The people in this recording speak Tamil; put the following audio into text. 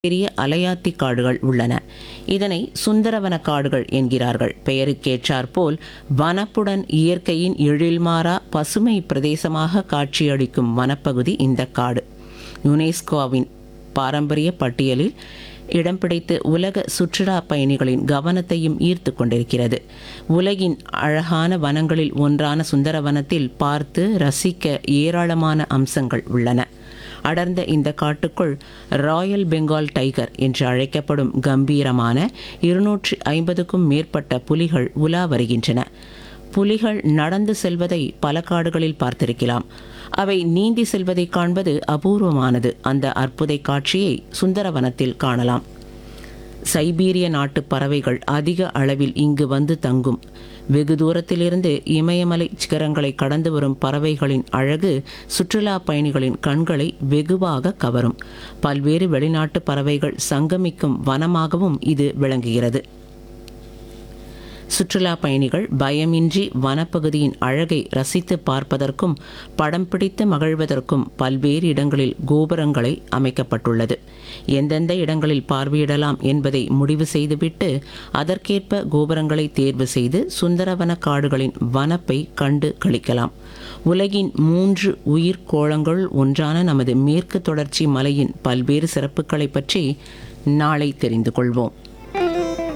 பெரிய அலையாத்தி காடுகள் உள்ளன இதனை சுந்தரவன காடுகள் என்கிறார்கள் பெயருக்கேற்றாற்போல் வனப்புடன் இயற்கையின் எழில்மாறா பசுமை பிரதேசமாக காட்சியளிக்கும் வனப்பகுதி இந்த காடு யுனெஸ்கோவின் பாரம்பரிய பட்டியலில் இடம் பிடித்து உலக சுற்றுலா பயணிகளின் கவனத்தையும் ஈர்த்து கொண்டிருக்கிறது உலகின் அழகான வனங்களில் ஒன்றான சுந்தரவனத்தில் பார்த்து ரசிக்க ஏராளமான அம்சங்கள் உள்ளன அடர்ந்த இந்த காட்டுக்குள் ராயல் பெங்கால் டைகர் என்று அழைக்கப்படும் கம்பீரமான இருநூற்றி ஐம்பதுக்கும் மேற்பட்ட புலிகள் உலா வருகின்றன புலிகள் நடந்து செல்வதை பல காடுகளில் பார்த்திருக்கலாம் அவை நீந்தி செல்வதை காண்பது அபூர்வமானது அந்த அற்புத காட்சியை சுந்தரவனத்தில் காணலாம் சைபீரிய நாட்டு பறவைகள் அதிக அளவில் இங்கு வந்து தங்கும் வெகு தூரத்திலிருந்து இமயமலை சிகரங்களை கடந்து வரும் பறவைகளின் அழகு சுற்றுலா பயணிகளின் கண்களை வெகுவாக கவரும் பல்வேறு வெளிநாட்டு பறவைகள் சங்கமிக்கும் வனமாகவும் இது விளங்குகிறது சுற்றுலா பயணிகள் பயமின்றி வனப்பகுதியின் அழகை ரசித்து பார்ப்பதற்கும் படம் பிடித்து மகிழ்வதற்கும் பல்வேறு இடங்களில் கோபுரங்களை அமைக்கப்பட்டுள்ளது எந்தெந்த இடங்களில் பார்வையிடலாம் என்பதை முடிவு செய்துவிட்டு அதற்கேற்ப கோபுரங்களை தேர்வு செய்து சுந்தரவன காடுகளின் வனப்பை கண்டு கழிக்கலாம் உலகின் மூன்று உயிர் கோளங்கள் ஒன்றான நமது மேற்கு தொடர்ச்சி மலையின் பல்வேறு சிறப்புகளை பற்றி நாளை தெரிந்து கொள்வோம்